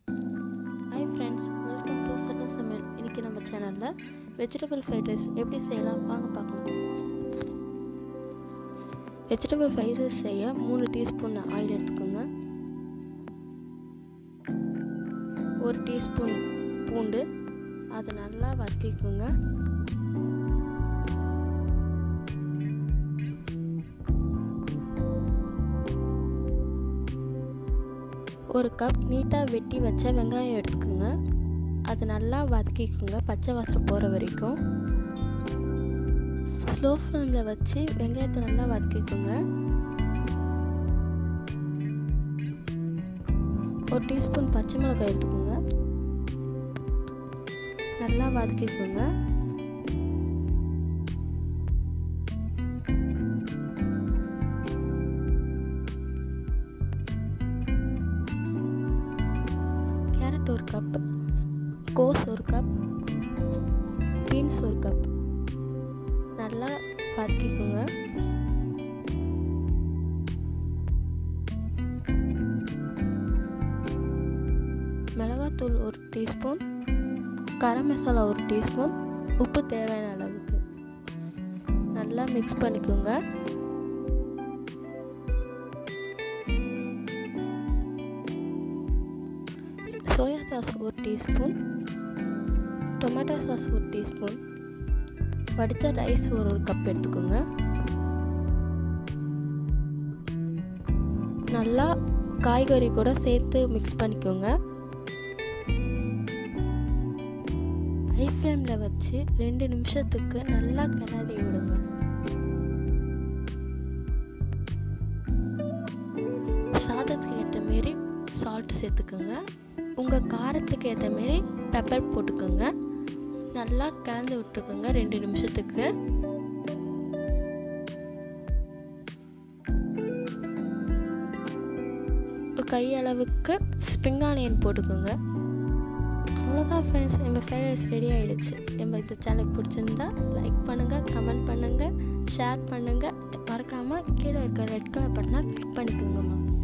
hi friends welcome to சட்டம் சமையல் இன்றைக்கி நம்ம சேனலில் வெஜிடபிள் ஃப்ரைட் ரைஸ் எப்படி செய்யலாம் வாங்க பார்க்கலாம் வெஜிடபிள் ஃப்ரைட் ரைஸ் செய்ய மூணு டீஸ்பூன் ஆயில் எடுத்துக்கோங்க ஒரு டீஸ்பூன் பூண்டு அதை நல்லா வதக்கிக்கோங்க ஒரு கப் நீட்டாக வெட்டி வச்ச வெங்காயம் எடுத்துக்கோங்க அது நல்லா வதக்கிக்கோங்க பச்சை வாசம் போகிற வரைக்கும் ஸ்லோ ஃப்ளேமில் வச்சு வெங்காயத்தை நல்லா வதக்கிக்கோங்க ஒரு டீஸ்பூன் பச்சை மிளகாய் எடுத்துக்கோங்க நல்லா வதக்கிக்கோங்க கேரட் ஒரு கப் கோஸ் ஒரு கப் பீன்ஸ் ஒரு கப் நல்லா வதக்கிக்கோங்க மிளகாத்தூள் ஒரு டீஸ்பூன் கரம் மசாலா ஒரு டீஸ்பூன் உப்பு தேவையான அளவுக்கு நல்லா மிக்ஸ் பண்ணிக்கோங்க சோயா சாஸ் ஒரு டீஸ்பூன் டொமேட்டோ சாஸ் ஒரு டீஸ்பூன் வடித்த ரைஸ் ஒரு ஒரு கப் எடுத்துக்கோங்க நல்லா காய்கறி கூட சேர்த்து மிக்ஸ் பண்ணிக்கோங்க ஹை ஃப்ளேமில் வச்சு ரெண்டு நிமிஷத்துக்கு நல்லா கிளறி விடுங்க சாதத்துக்கு ஏற்ற மாரி சால்ட் சேர்த்துக்கோங்க உங்கள் காரத்துக்கு ஏற்ற மாரி பெப்பர் போட்டுக்கோங்க நல்லா கலந்து விட்டுருக்கோங்க ரெண்டு நிமிஷத்துக்கு ஒரு கையளவுக்கு ஸ்ப்ரிங் ஆனியன் போட்டுக்கோங்க அவ்வளோதான் ஃப்ரெண்ட்ஸ் நம்ம ஃப்ரைட் ரைஸ் ரெடி ஆகிடுச்சு நம்ம இந்த சேனலுக்கு பிடிச்சிருந்தா லைக் பண்ணுங்கள் கமெண்ட் பண்ணுங்கள் ஷேர் பண்ணுங்கள் மறக்காமல் கீழே இருக்க ரெட் கலர் பட்டனை கிளிக் பண்ணிக்கோங்கம்மா